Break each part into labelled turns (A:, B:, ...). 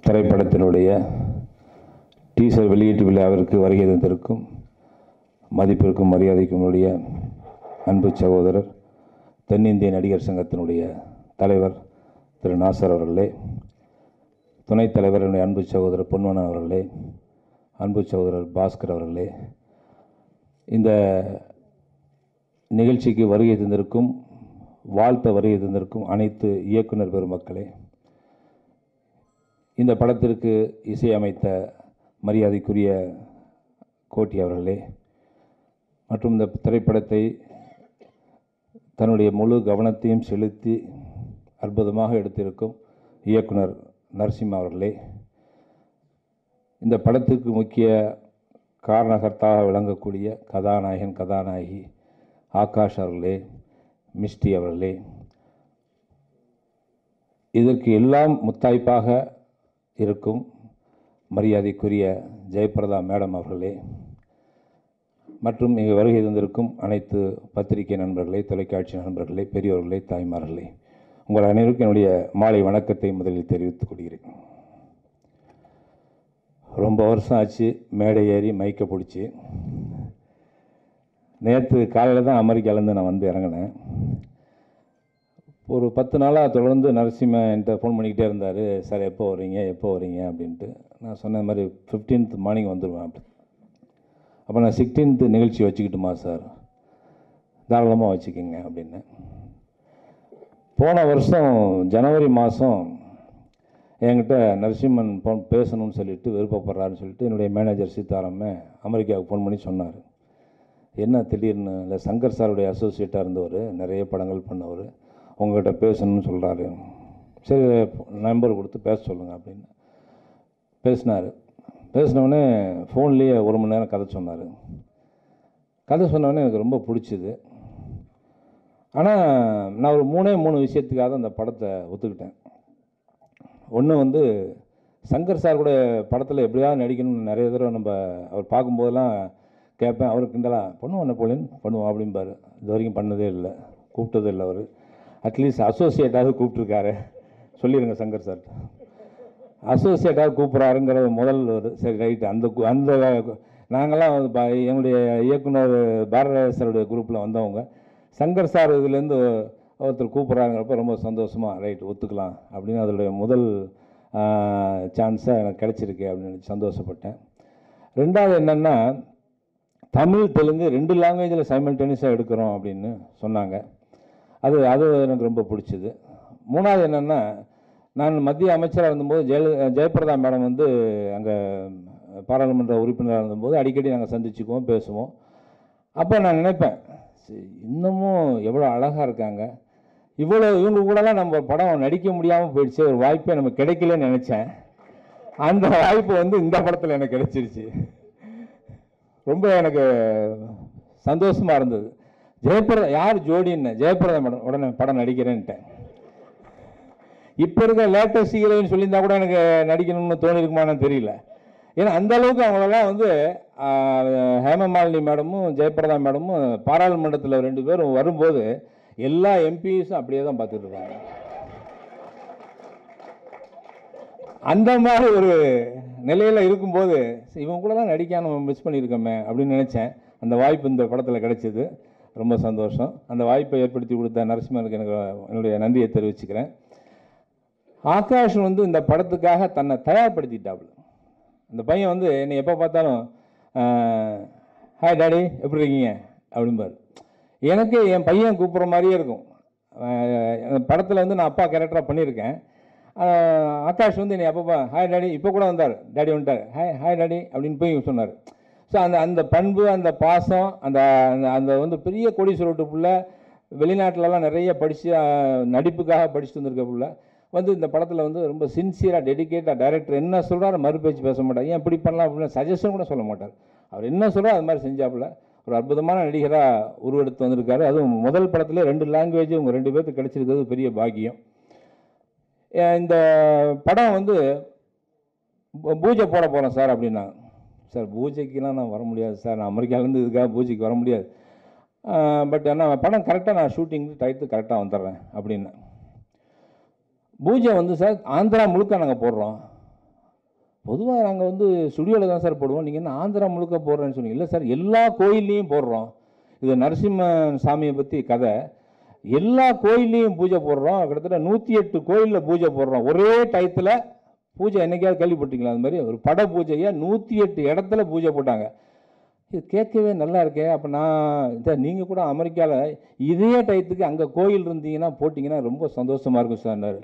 A: திரைப்படத்தினுடைய டீசர் வெளியீட்டு விழாவிற்கு வருகை தந்திருக்கும் மதிப்பிற்கும் மரியாதைக்கும் உடைய அன்பு சகோதரர் தென்னிந்திய நடிகர் சங்கத்தினுடைய தலைவர் திரு நாசர் அவர்களே துணைத் தலைவர் என்னுடைய அன்பு சகோதரர் பொன்வனன் அவர்களே அன்பு சகோதரர் பாஸ்கர் அவர்களே இந்த நிகழ்ச்சிக்கு வருகை தந்திருக்கும் வாழ்த்த வருகை தந்திருக்கும் அனைத்து இயக்குனர் பெருமக்களே இந்த படத்திற்கு இசையமைத்த மரியாதைக்குரிய கோட்டி அவர்களே மற்றும் இந்த திரைப்படத்தை தன்னுடைய முழு கவனத்தையும் செலுத்தி அற்புதமாக எடுத்திருக்கும் இயக்குனர் நரசிம்மா அவர்களே இந்த படத்திற்கு முக்கிய காரணகர்த்தாக விளங்கக்கூடிய கதாநாயகன் கதாநாயகி ஆகாஷ் அவர்களே மிஸ்டி அவர்களே இதற்கு எல்லாம் முத்தாய்ப்பாக இருக்கும் மரியாதைக்குரிய ஜெயபிரதா மேடம் அவர்களே மற்றும் இங்கு வருகை தந்திருக்கும் அனைத்து பத்திரிகை நண்பர்களே தொலைக்காட்சி நண்பர்களே பெரியோர்களே தாய்மார்களே உங்கள் அனைவருக்கும் என்னுடைய மாலை வணக்கத்தை முதலில் தெரிவித்துக் கொள்கிறேன் ரொம்ப வருஷம் ஆச்சு மேடை ஏறி மைக்கை பிடிச்சி நேற்று காலையில் தான் அமெரிக்காலேருந்து நான் வந்து இறங்கினேன் ஒரு பத்து நாளாக தொடர்ந்து நரசிம்ம என்கிட்ட ஃபோன் பண்ணிக்கிட்டே இருந்தார் சார் எப்போ வரீங்க எப்போ வரீங்க அப்படின்ட்டு நான் சொன்ன மாதிரி ஃபிஃப்டீன்த் மார்னிங் வந்துடுவேன் அப்படி அப்போ நான் சிக்ஸ்டீன்த் நிகழ்ச்சி வச்சுக்கிட்டுமா சார் தாராளமாக வச்சுக்கோங்க அப்படின்னு போன வருஷம் ஜனவரி மாதம் என்கிட்ட நரசிம்மன் ஃபோன் பேசணும்னு சொல்லிட்டு விருப்பப்படுறாருன்னு சொல்லிட்டு என்னுடைய மேனேஜர் சீதாராமன் அமெரிக்காவுக்கு ஃபோன் பண்ணி சொன்னார் என்ன திடீர்னு இல்லை சங்கர் சாருடைய அசோசியேட்டாக இருந்தவர் நிறைய படங்கள் பண்ணவர் உங்கள்கிட்ட பேசணும்னு சொல்கிறாரு சரி நம்பர் கொடுத்து பேச சொல்லுங்கள் அப்படின்னு பேசினார் பேசினவுடனே ஃபோன்லேயே ஒரு மணி நேரம் கதை சொன்னார் கதை சொன்னவொடனே எனக்கு ரொம்ப பிடிச்சிது ஆனால் நான் ஒரு மூணே மூணு விஷயத்துக்காக அந்த படத்தை ஒத்துக்கிட்டேன் ஒன்று வந்து சங்கர் சார் கூட படத்தில் எப்படியாவது நடிக்கணும்னு நிறைய தடவை நம்ம அவர் பார்க்கும்போதெல்லாம் கேட்பேன் அவருக்கு கிண்டலா பண்ணுவோம் என்ன போலேன் பண்ணுவோம் அப்படிம்பாரு இது வரைக்கும் பண்ணதே இல்லை கூப்பிட்டதே இல்லை அவர் அட்லீஸ்ட் அசோசியேட்டாவது கூப்பிட்ருக்காரு சொல்லிடுங்க சங்கர் சார் அசோசியேட்டாக கூப்பிட்றாருங்கிற முதல் ஒரு சரி ரைட்டு அந்த கு- அந்த நாங்கள்லாம் வந்து ப- என்னுடைய இயக்குனர் பாரதிராஜ சாருடைய குரூப்பில் வந்தவங்க சங்கர் சார் இதுலேருந்து ஒருத்தர் கூப்பிட்றாங்கிறப்ப ரொம்ப சந்தோஷமாக ரைட் ஒத்துக்கலாம் அப்படின்னு அதோடைய முதல் சான்ஸாக எனக்கு கிடச்சிருக்கு அப்படின்னு நினச்சி சந்தோஷப்பட்டேன் ரெண்டாவது என்னென்னா தமிழ் தெலுங்கு ரெண்டு லாங்குவேஜில் சைமல்டேனியஸாக எடுக்கிறோம் அப்படின்னு சொன்னாங்க அது அது எனக்கு ரொம்ப பிடிச்சிது மூணாவது என்னென்னா நான் மத்திய அமைச்சராக இருந்தபோது ஜெய ஜெயபிரதா மேடம் வந்து அங்கே பாராளுமன்ற உறுப்பினராக இருந்தபோது அடிக்கடி நாங்கள் சந்திச்சுக்குவோம் பேசுவோம் அப்போ நான் நினைப்பேன் சரி, இன்னமும் எவ்வளோ அழகாக இருக்காங்க இவ்வளோ இவங்க கூடலாம் நம்ம படம் நடிக்க முடியாமல் போயிடுச்சு ஒரு வாய்ப்பே நமக்கு கிடைக்கலன்னு நினச்சேன் அந்த வாய்ப்பு வந்து இந்த படத்தில் எனக்கு கிடைச்சிருச்சு ரொம்ப எனக்கு சந்தோஷமாக இருந்தது ஜெயபிரதா யார் ஜோடின்னு ஜெயபிரதா மேடம் உடனே படம் நடிக்கிறேன்ட்டேன் இப்போ இருக்க லேட்டஸ்ட் ஹீரோயின் சொல்லியிருந்தா கூட எனக்கு நடிக்கணும்னு தோணிருக்குமான்னு தெரியல ஏன்னா அந்த அளவுக்கு அவங்களெல்லாம் வந்து ஆஹ், ஹேமமாலினி மேடமும் ஜெயபிரதா மேடமும் பாராளுமன்றத்தில் ரெண்டு பேரும் வரும்போது எல்லா எம்பிஸும் அப்படியே தான் பார்த்துட்டு இருக்காங்க அந்த மாதிரி ஒரு நிலையில் இருக்கும்போது சரி, இவங்க கூட தான் நடிக்க நம்ம மிஸ் பண்ணியிருக்கோமே அப்படின்னு நினச்சேன் அந்த வாய்ப்பு இந்த படத்தில் கிடைச்சது ரொம்ப சந்தோஷம் அந்த வாய்ப்பை ஏற்படுத்தி கொடுத்த நரசிம்மனுக்கு எனக்கு என்னுடைய நன்றியை தெரிவிச்சுக்கிறேன் ஆகாஷ் வந்து இந்த படத்துக்காக தன்னை தயார்படுத்திட்டாப்புல அந்த பையன் வந்து என்னை எப்போ பார்த்தாலும் ஹாய் டாடி எப்படி இருக்கீங்க அப்படிம்பாரு எனக்கு என் பையன் கூப்பிட்ற மாதிரியே இருக்கும் படத்தில் வந்து நான் அப்பா கேரக்டராக பண்ணியிருக்கேன் ஆஹ் ஆகாஷ் வந்து என்னை அப்பப்பா ஹாய் டாடி இப்போ கூட வந்தார் டாடி வந்துட்டார் ஹாய் ஹாய் டாடி அப்படின்னு போய் சொன்னார் ஸோ அந்த அந்த பண்பு அந்த பாசம் அந்த அந்த- அந்த வந்து பெரிய கோடீஸ்வரட்டு புள்ள வெளிநாட்டிலலாம் நிறைய படித்து நடிப்புக்காக படிச்சுட்டு வந்திருக்க புள்ள வந்து இந்த படத்தில் வந்து ரொம்ப சின்சியராக டெடிகேட்டாக டைரக்டர் என்ன சொல்கிறாரு மறுபேச்சு பேச மாட்டார் ஏன் இப்படி பண்ணலாம் அப்படின்னு சஜஷன் கூட சொல்ல மாட்டார் அவர் என்ன சொல்கிறார் அது மாதிரி செஞ்சாப்புல ஒரு அற்புதமான நடிகராக உருவெடுத்து வந்திருக்காரு அதுவும் முதல் படத்துல ரெண்டு லாங்குவேஜ் உங்கள் ரெண்டு பேர்த்துக்கு கிடைச்சிருக்கிறது பெரிய பாக்கியம் அஹ் இந்த படம் வந்து பூ- பூஜை போட போகிறேன் சார் அப்படின்னா சார் பூஜைக்கெலாம் நான் வர முடியாது சார் நான் அமெரிக்காலேருந்து இதுக்காக பூஜைக்கு வர முடியாது பட் ஆனால் படம் கரெக்டாக நான் ஷூட்டிங் டயத்து கரெக்டாக வந்துடுறேன் அப்படின்னு பூஜை வந்து சார் ஆந்திரா முழுக்க நாங்கள் போடுறோம் பொதுவாக நாங்கள் வந்து ஸ்டுடியோவில் தான் சார் போடுவோம் நீங்கள் என்ன ஆந்திரா முழுக்க போடுறேன்னு சொன்னீங்க இல்லை சார் எல்லா கோயில்லையும் போடுறோம் இது நரசிம்ம சாமியை பற்றி கதை எல்லா கோயில்லையும் பூஜை போடுறோம் கிட்டத்தட்ட நூற்றி எட்டு கோயிலில் பூஜை போடுறோம் ஒரே டயத்தில் பூஜை என்னைக்காவது கேள்விப்பட்டீங்களா அது மாதிரி ஒரு பட பூஜையை நூற்றி எட்டு இடத்துல பூஜை போட்டாங்க இது கேட்கவே நல்லா இருக்கே அப்போ நான் இதை நீங்கள் கூட அமெரிக்காவில் இதே டயத்துக்கு அங்கே கோயில் இருந்தீங்கன்னா போட்டிங்கன்னா ரொம்ப சந்தோஷமாக இருக்கும் சார்னாரு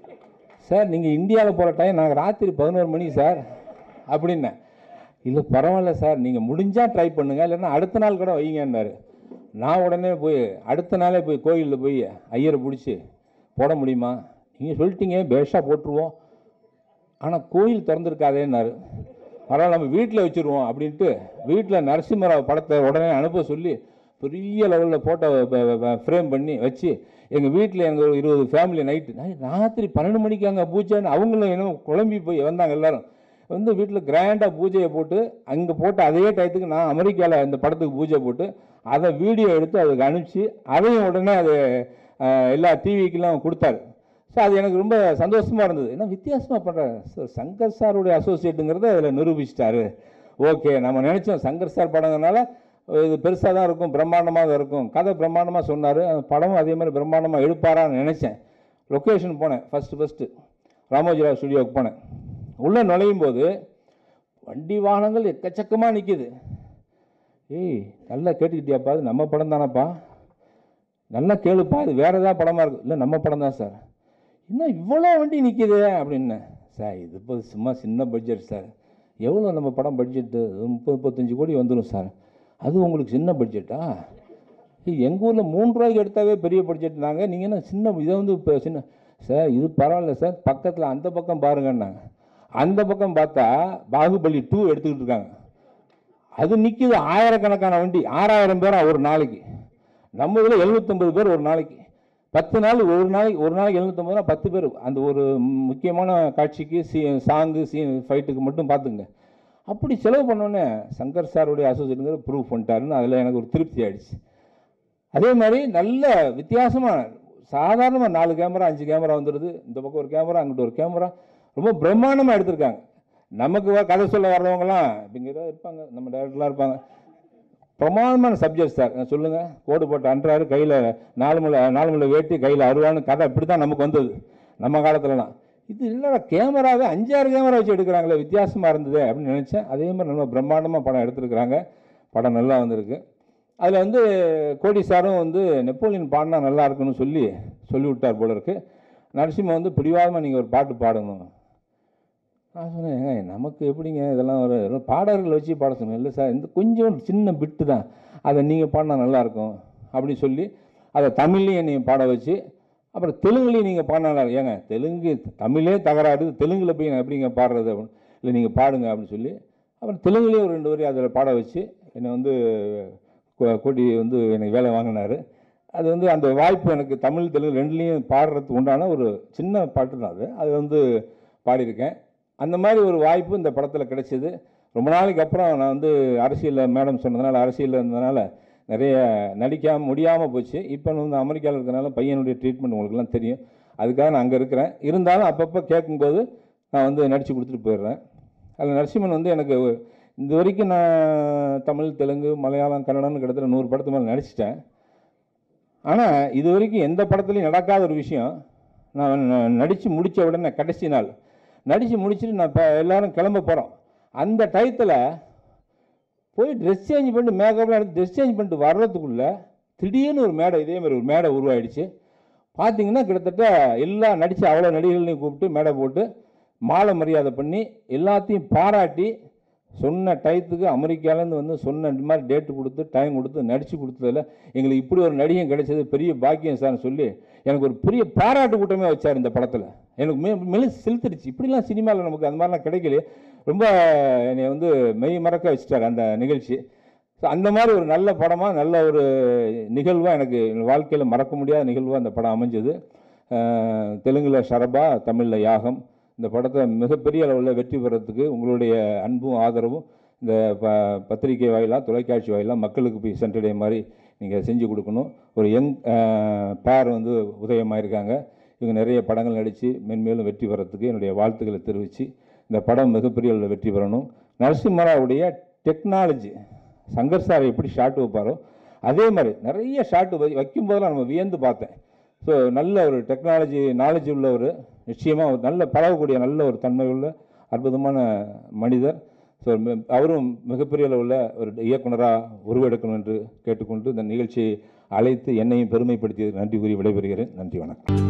A: சார் நீங்கள் இந்தியாவில் போகிற டைம் நாங்கள் ராத்திரி பதினோரு மணி சார் அப்படின்னேன் இல்லை பரவாயில்ல சார் நீங்கள் முடிஞ்சால் ட்ரை பண்ணுங்கள் இல்லைன்னா அடுத்த நாள் கூட வைங்கன்னாரு நான் உடனே போய் அடுத்த நாளே போய் கோயிலில் போய் ஐயரை பிடிச்சி போட முடியுமா நீங்கள் சொல்லிட்டீங்க பேஷாக போட்டுருவோம் ஆனால் கோயில் திறந்துருக்காதேன்னாரு பரவாயில்ல நம்ம வீட்டில் வச்சுருவோம் அப்படின்ட்டு வீட்டில் நரசிம்மராவ் படத்தை உடனே அனுப்ப சொல்லி பெரிய லெவலில் ஃபோட்டோ ஃப்ரேம் பண்ணி வச்சு எங்கள் வீட்டில் எங்கள் ஒரு இருபது ஃபேமிலி நைட்டு ராத்திரி பன்னெண்டு மணிக்கு அங்கே பூஜைன்னு அவங்களும் என்ன குழம்பி போய் வந்தாங்க எல்லாரும் வந்து வீட்டில் கிராண்டாக பூஜையை போட்டு அங்கே போட்ட அதே டயத்துக்கு நான் அமெரிக்காவில் இந்த படத்துக்கு பூஜை போட்டு அதை வீடியோ எடுத்து அதுக்கு அனுப்பிச்சு அதையும் உடனே அது அஹ், எல்லா டிவிக்கெல்லாம் கொடுத்தாரு ஸோ அது எனக்கு ரொம்ப சந்தோஷமாக இருந்தது ஏன்னா வித்தியாசமாக பண்ணுறாரு சார் சங்கர் சாருடைய அசோசியேட்டுங்கிறத அதில் நிரூபிச்சிட்டாரு ஓகே நம்ம நினச்சோம் சங்கர் சார் படங்கிறனால இது பெருசாக தான் இருக்கும் பிரம்மாண்டமாக தான் இருக்கும் கதை பிரம்மாண்டமாக சொன்னார் படமும் அதே மாதிரி பிரம்மாண்டமாக எடுப்பாரான்னு நினச்சேன் லொக்கேஷன் போனேன் ஃபஸ்ட்டு ஃபஸ்ட்டு ராமோஜிராவ் ஸ்டுடியோவுக்கு போனேன் உள்ளே நுழையும் போது வண்டி வாகனங்கள் எக்கச்சக்கமாக நிற்கிது ஏய் நல்லா கேட்டுக்கிட்டியாப்பா இது நம்ம படம் தானப்பா நல்லா கேளுப்பா இது வேறு ஏதாவது படமாக இருக்கு இல்லை நம்ம படம் தான் சார் இன்னும் இவ்வளோ வண்டி நிற்கிது அப்படின்னேன் சார் இது இப்போ சும்மா சின்ன பட்ஜெட் சார் எவ்வளோ நம்ம படம் பட்ஜெட்டு முப்பது முப்பத்தஞ்சு கோடி வந்துடும் சார் அது உங்களுக்கு சின்ன பட்ஜெட்டா எங்கள் ஊரில் மூணு ரூபாய்க்கு எடுத்தாவே பெரிய பட்ஜெட் நாங்கள் நீங்கள் என்ன சின்ன இதை வந்து இப்போ சின்ன சார் இது பரவாயில்ல சார் பக்கத்தில் அந்த பக்கம் பாருங்கன்னாங்க அந்த பக்கம் பார்த்தா பாகுபலி டூ எடுத்துக்கிட்டு இருக்காங்க அது நிற்கிது ஆயிரக்கணக்கான வண்டி ஆறாயிரம் பேரா ஒரு நாளைக்கு நம்ம இதில் எழுநூற்றம்பது பேர் ஒரு நாளைக்கு பத்து நாள் ஒரு நாளைக்கு ஒரு நாளைக்கு எழுநூற்றம்பதுனா பத்து பேர் அந்த ஒரு முக்கியமான காட்சிக்கு சீ சாங்கு சீ ஃபைட்டுக்கு மட்டும் பார்த்துங்க அப்படி செலவு பண்ணோன்னே சங்கர் சாருடைய அசோசியேட்டுங்கிற ப்ரூவ் பண்ணிட்டாருன்னு அதில் எனக்கு ஒரு திருப்தி ஆயிடுச்சு அதே மாதிரி நல்ல வித்தியாசமாக சாதாரணமாக நாலு கேமரா அஞ்சு கேமரா வந்துடுது இந்த பக்கம் ஒரு கேமரா அங்கிட்ட ஒரு கேமரா ரொம்ப பிரம்மாண்டமாக எடுத்திருக்காங்க நமக்கு வ- கதை சொல்ல வர்றவங்கலாம் இங்கே ஏதோ இருப்பாங்க நம்ம டேரக்டர்லாம் இருப்பாங்க பிரமாதமான சப்ஜெக்ட் சார் சொல்லுங்கள் கோடு போட்டு அன்றாரு கையில் நாலு முளை நாலு முளை வேட்டி கையில் அருவான்னு கதை இப்படி தான் நமக்கு வந்தது நம்ம காலத்துலலாம் இது இல்லைடா கேமராவே அஞ்சாறு கேமரா வச்சு எடுக்கிறாங்களே வித்தியாசமாக இருந்தது அப்படின்னு நினச்சேன் அதே மாதிரி நம்ம பிரம்மாண்டமாக படம் எடுத்திருக்கிறாங்க படம் நல்லா வந்திருக்கு அதில் வந்து கோடி சாரும் வந்து நெப்போலியன் பாடினா நல்லா இருக்குன்னு சொல்லி சொல்லி விட்டார் போல இருக்கு நரசிம்ம வந்து பிடிவாதமாக நீங்கள் ஒரு பாட்டு பாடணும் நான் சொன்னேன் "ஏங்க, நமக்கு எப்படிங்க இதெல்லாம் ஒரு ஒரு பாடகர்கள் வச்சு பாட சொன்னேன் இல்லை சார் இந்த கொஞ்சம் சின்ன பிட்டு தான் அதை நீங்கள் பாடினா நல்லாயிருக்கும் அப்படின்னு சொல்லி அதை தமிழ்லையும் என்னை பாட வச்சு அப்புறம் தெலுங்குலையும் நீங்கள் பாடினா நல்லா இருக்கும். ஏங்க தெலுங்கு தமிழே தகராறு தெலுங்குல போய் நான் எப்படிங்க பாடுறது அப்படின்னு இல்லை நீங்கள் பாடுங்க அப்படின்னு சொல்லி அப்புறம் தெலுங்குலேயும் ஒரு ரெண்டு வரி அதில் பாட வச்சு என்னை வந்து கொ- கொடி வந்து எனக்கு வேலை வாங்கினார் அது வந்து அந்த வாய்ப்பு எனக்கு தமிழ் தெலுங்கு ரெண்டுலேயும் பாடுறதுக்கு உண்டான ஒரு சின்ன பாட்டு தான் அது அது வந்து பாடியிருக்கேன் அந்த மாதிரி ஒரு வாய்ப்பு இந்த படத்தில் கிடைச்சிது ரொம்ப நாளைக்கு அப்புறம் நான் வந்து அரசியலில் மேடம் சொன்னதுனால அரசியலில் இருந்ததுனால நிறைய நடிக்காம முடியாமல் போச்சு இப்போ நான் வந்து அமெரிக்காவில் இருக்கிறனால பையனுடைய ட்ரீட்மெண்ட் உங்களுக்குலாம் தெரியும் அதுக்காக நான் அங்கே இருக்கிறேன் இருந்தாலும் அப்பப்போ கேட்கும்போது நான் வந்து நடித்து கொடுத்துட்டு போயிடுறேன் அதில் நரசிம்மன் வந்து எனக்கு ஒரு- இந்த வரைக்கும் நான் தமிழ் தெலுங்கு மலையாளம் கன்னடம்னு கிட்டத்தட்ட நூறு படத்து மேலே நடிச்சிட்டேன் ஆனால் இது வரைக்கும் எந்த படத்துலையும் நடக்காத ஒரு விஷயம் நான் நடித்து முடித்த உடனே கடைசி நாள் நடித்து முடிச்சுட்டு நான் இப்போ எல்லாரும் கிளம்ப போகிறோம் அந்த டயத்தில் போய் ட்ரெஸ் சேஞ்ச் பண்ணிட்டு மேக்கப்லாம் எடுத்து ட்ரெஸ் சேஞ்ச் பண்ணிட்டு வர்றதுக்குள்ளே திடீர்னு ஒரு மேடை இதே மாதிரி ஒரு மேடை உருவாயிடுச்சு பார்த்தீங்கன்னா கிட்டத்தட்ட எல்லா நடித்த அவ்வளோ நடிகர்களையும் கூப்பிட்டு மேடை போட்டு மாலை மரியாதை பண்ணி எல்லாத்தையும் பாராட்டி சொன்ன டயத்துக்கு அமெரிக்காலேருந்து வந்து சொன்ன இந்த மாதிரி டேட்டு கொடுத்து டைம் கொடுத்து நடித்து கொடுத்ததில் எங்களுக்கு இப்படி ஒரு நடிகன் கிடைச்சது பெரிய பாக்கியம் சார்னு சொல்லி எனக்கு ஒரு பெரிய பாராட்டு கூட்டமே வச்சார் இந்த படத்தில் எனக்கு மெ மெலி செலுத்துடுச்சு இப்படிலாம் சினிமாவில் நமக்கு அந்த மாதிரிலாம் கிடைக்கல ரொம்ப என்னை வந்து மெய் மறக்க வச்சுட்டார் அந்த நிகழ்ச்சி ஸோ அந்த மாதிரி ஒரு நல்ல படமாக நல்ல ஒரு நிகழ்வாக எனக்கு வாழ்க்கையில் மறக்க முடியாத நிகழ்வாக அந்த படம் அமைஞ்சது அஹ் தெலுங்குல ஷரபா தமிழில் யாகம் இந்த படத்தை மிகப்பெரிய அளவில் வெற்றி பெறத்துக்கு உங்களுடைய அன்பும் ஆதரவும் இந்த ப பத்திரிகை வாயிலாக தொலைக்காட்சி வாயிலாக மக்களுக்கு போய் சென்றடைய மாதிரி நீங்கள் செஞ்சு கொடுக்கணும் ஒரு யங் பேர் வந்து உதயமாயிருக்காங்க இவங்க நிறைய படங்கள் நடித்து மென்மேலும் வெற்றி பெறத்துக்கு என்னுடைய வாழ்த்துக்களை தெரிவித்து இந்த படம் மிகப்பெரிய அளவில் வெற்றி பெறணும் நரசிம்மராவுடைய டெக்னாலஜி சங்கர் சார் எப்படி ஷாட் வைப்பாரோ அதே மாதிரி நிறைய ஷாட் வை வைக்கும் போதெல்லாம் நம்ம வியந்து பார்த்தேன் ஸோ நல்ல ஒரு டெக்னாலஜி நாலேஜ் உள்ள ஒரு நிச்சயமாக ஒரு நல்ல பழகக்கூடிய நல்ல ஒரு தன்மை உள்ள அற்புதமான மனிதர் ஸோ அவரும் மிகப்பெரிய அளவில் ஒரு இயக்குனராக உருவெடுக்கணும் என்று கேட்டுக்கொண்டு இந்த நிகழ்ச்சியை அழைத்து என்னையும் பெருமைப்படுத்தி நன்றி கூறி விடைபெறுகிறேன் நன்றி வணக்கம்